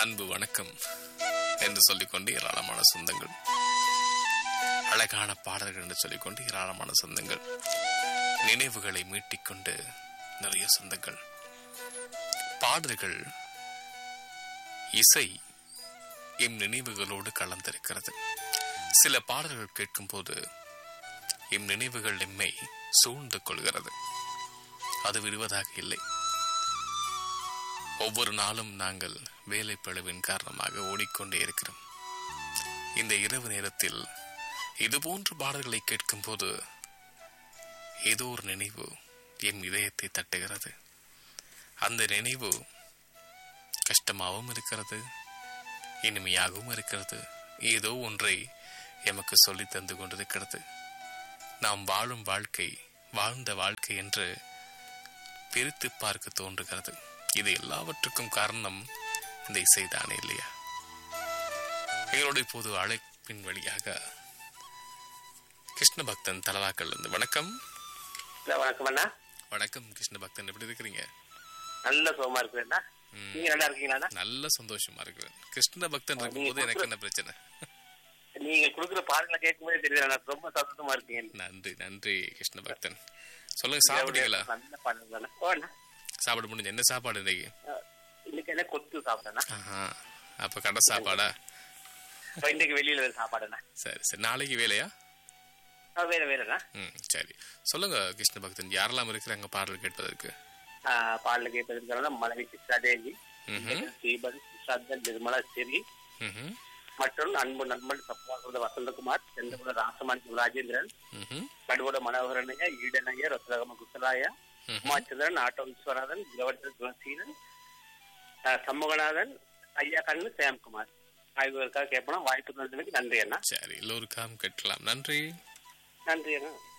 அன்பு வணக்கம் என்று சொல்லிக்கொண்டு ஏராளமான சொந்தங்கள் அழகான பாடல்கள் என்று சொல்லிக்கொண்டு ஏராளமான சொந்தங்கள் நினைவுகளை மீட்டிக்கொண்டு நிறைய சொந்தங்கள் பாடல்கள் இசை எம் நினைவுகளோடு கலந்திருக்கிறது சில பாடல்கள் கேட்கும்போது எம் நினைவுகள் எம்மை சூழ்ந்து கொள்கிறது அது விடுவதாக இல்லை ஒவ்வொரு நாளும் நாங்கள் வேலை பழுவின் காரணமாக ஓடிக்கொண்டே இருக்கிறோம் இந்த இரவு நேரத்தில் இதுபோன்ற பாடல்களை கேட்கும்போது ஏதோ ஒரு நினைவு என் இதயத்தை தட்டுகிறது அந்த நினைவு கஷ்டமாகவும் இருக்கிறது இனிமையாகவும் இருக்கிறது ஏதோ ஒன்றை எமக்கு சொல்லி தந்து கொண்டிருக்கிறது நாம் வாழும் வாழ்க்கை வாழ்ந்த வாழ்க்கை என்று பிரித்து பார்க்க தோன்றுகிறது இது எல்லாவற்றுக்கும் காரணம் இந்த இசைதானே இல்லையா எங்களோட இப்போது அழைப்பின் வழியாக கிருஷ்ண பக்தன் தலவாக்கல் இருந்து வணக்கம் இல்ல, வணக்கம் அண்ணா வணக்கம் கிருஷ்ண பக்தன் எப்படி இருக்கிறீங்க நல்ல சுகமா இருக்கிறேன்னா ம். நீங்க நல்லா இருக்கீங்களா நல்ல சந்தோஷமா இருக்கிறேன் கிருஷ்ண பக்தன் இருக்கும்போது எனக்கு என்ன பிரச்சனை நீங்க குடுக்குற பாடங்களை கேட்கும்போதே தெரியுது அண்ணா ரொம்ப சந்தோஷமா இருக்கீங்க நன்றி நன்றி கிருஷ்ண பக்தன் சொல்லுங்க சாப்பிட்டீங்களா நல்ல பாடல் தானே ஓ அண்ணா சாப்பாடு முடிஞ்சு என்ன சாப்பாடு இன்னைக்கு அஹ், இன்னைக்கு என்ன கொத்து சாப்பிட்டேண்ணா ஆஹா அப்ப கடை சாப்பாடா அப்ப இன்னைக்கு வெளியில வேற சாப்பாடுண்ணா சரி சரி நாளைக்கு வேலையா அஹ், வேற வேறண்ணா ம் சரி சொல்லுங்க கிருஷ்ண பக்தன் யாரெல்லாம் இருக்கிறாங்க பாடல் கேட்பதற்கு அஹ், பாடல கேட்பதற்கு மனைவி கிருஷ்ணாதேவி ம்ஹும். தீபன் கிருஷ்ணாதன் நிர்மலா சிறி ம்ஹும். மற்றும் அன்பு நண்பன் சப்மாசுர வசந்தகுமார் செந்தகுல ராசமாணிக்கம் ராஜேந்திரன் ம்ஹும். கடுவோட மனோகரனைய ஈடனைய ரத்னகம குசலாய ம்ஹும். உமாச்சந்திரன் ஆட்டோ விஸ்வநாதன் கிரவர்தன் துளசீலன் அஹ், சண்முகநாதன் ஐயா கண்ணு சேம்குமார் ஆகியோருக்காக கேட்போம் வாய்ப்பு தந்ததுக்கு நன்றி அண்ணா சரி எல்லோருக்காம் கேட்கலாம் நன்றி நன்றி அண்ணா